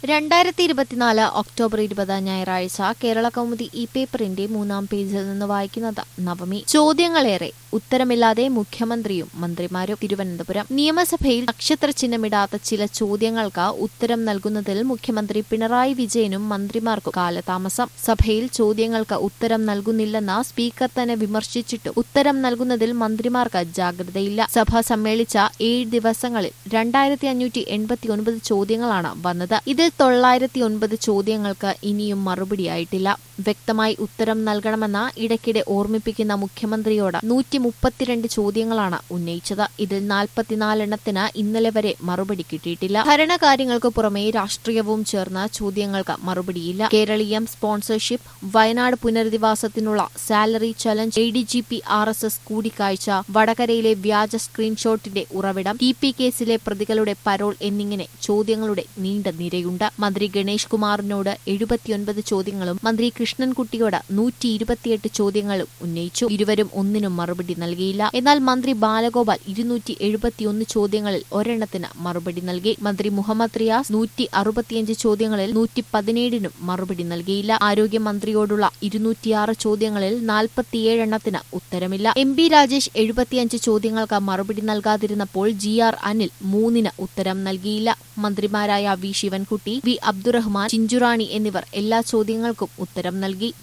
രണ്ടായിരത്തി ഇരുപത്തിനാല് ഒക്ടോബർ ഇരുപത് ഞായറാഴ്ച കേരള കൗമുദി ഇ പേപ്പറിന്റെ മൂന്നാം പേജിൽ നിന്ന് വായിക്കുന്നത് നവമി ചോദ്യങ്ങളേറെ ഉത്തരമില്ലാതെ മുഖ്യമന്ത്രിയും മന്ത്രിമാരും തിരുവനന്തപുരം നിയമസഭയിൽ നക്ഷത്ര ചിഹ്നമിടാത്ത ചില ചോദ്യങ്ങൾക്ക് ഉത്തരം നൽകുന്നതിൽ മുഖ്യമന്ത്രി പിണറായി വിജയനും മന്ത്രിമാർക്കും കാലതാമസം സഭയിൽ ചോദ്യങ്ങൾക്ക് ഉത്തരം നൽകുന്നില്ലെന്ന് സ്പീക്കർ തന്നെ വിമർശിച്ചിട്ടും ഉത്തരം നൽകുന്നതിൽ മന്ത്രിമാർക്ക് ജാഗ്രതയില്ല സഭ സമ്മേളിച്ച ഏഴ് ദിവസങ്ങളിൽ രണ്ടായിരത്തി അഞ്ഞൂറ്റി എൺപത്തി ഒൻപത് ചോദ്യങ്ങളാണ് വന്നത് ഇതിൽ തൊള്ളായിരത്തി ഒൻപത് ചോദ്യങ്ങൾക്ക് ഇനിയും മറുപടിയായിട്ടില്ല വ്യക്തമായി ഉത്തരം നൽകണമെന്ന് ഇടയ്ക്കിടെ ഓർമ്മിപ്പിക്കുന്ന മുഖ്യമന്ത്രിയോട് നൂറ്റി മുപ്പത്തിരണ്ട് ചോദ്യങ്ങളാണ് ഉന്നയിച്ചത് ഇതിൽ നാൽപ്പത്തിനാലെണ്ണത്തിന് ഇന്നലെ വരെ മറുപടി കിട്ടിയിട്ടില്ല ഭരണകാര്യങ്ങൾക്ക് പുറമെ രാഷ്ട്രീയവും ചേർന്ന ചോദ്യങ്ങൾക്ക് മറുപടിയില്ല കേരളീയം സ്പോൺസർഷിപ്പ് വയനാട് പുനരധിവാസത്തിനുള്ള salary challenge A D G P R S S കൂടിക്കാഴ്ച വടകരയിലെ വ്യാജ സ്ക്രീൻഷോട്ടിന്റെ ഉറവിടം ടി പി കേസിലെ പ്രതികളുടെ പരോൾ എന്നിങ്ങനെ ചോദ്യങ്ങളുടെ നീണ്ട നിരയുണ്ട് മന്ത്രി ഗണേഷ് കുമാറിനോട് എഴുപത്തിയൊൻപത് ചോദ്യങ്ങളും മന്ത്രി കൃഷ്ണൻകുട്ടിയോട് നൂറ്റി ഇരുപത്തിയെട്ട് ചോദ്യങ്ങളും ഉന്നയിച്ചു ഇരുവരും ഒന്നിനും മറുപടി നൽകിയില്ല എന്നാൽ മന്ത്രി ബാലഗോപാൽ ഇരുന്നൂറ്റി എഴുപത്തിയൊന്ന് ചോദ്യങ്ങളിൽ ഒരെണ്ണത്തിന് മറുപടി നൽകി മന്ത്രി മുഹമ്മദ് റിയാസ് നൂറ്റി അറുപത്തിയഞ്ച് ചോദ്യങ്ങളിൽ നൂറ്റി പതിനേഴിനും മറുപടി നൽകിയില്ല ആരോഗ്യമന്ത്രിയോടുള്ള ഇരുന്നൂറ്റിയാറ് ചോദ്യങ്ങളിൽ നാൽപ്പത്തിയേഴെണ്ണത്തിന് ഉത്തരമില്ല എം ബി രാജേഷ് എഴുപത്തിയഞ്ച് ചോദ്യങ്ങൾക്ക് മറുപടി നൽകാതിരുന്നപ്പോൾ ജി ആർ അനിൽ മൂന്നിന് ഉത്തരം നൽകിയില്ല മന്ത്രിമാരായ വി ശിവൻകുട്ടി വി അബ്ദുറഹ്മാൻ ചിഞ്ചുറാണി എന്നിവർ എല്ലാ ചോദ്യങ്ങൾക്കും ഉത്തരം നൽകി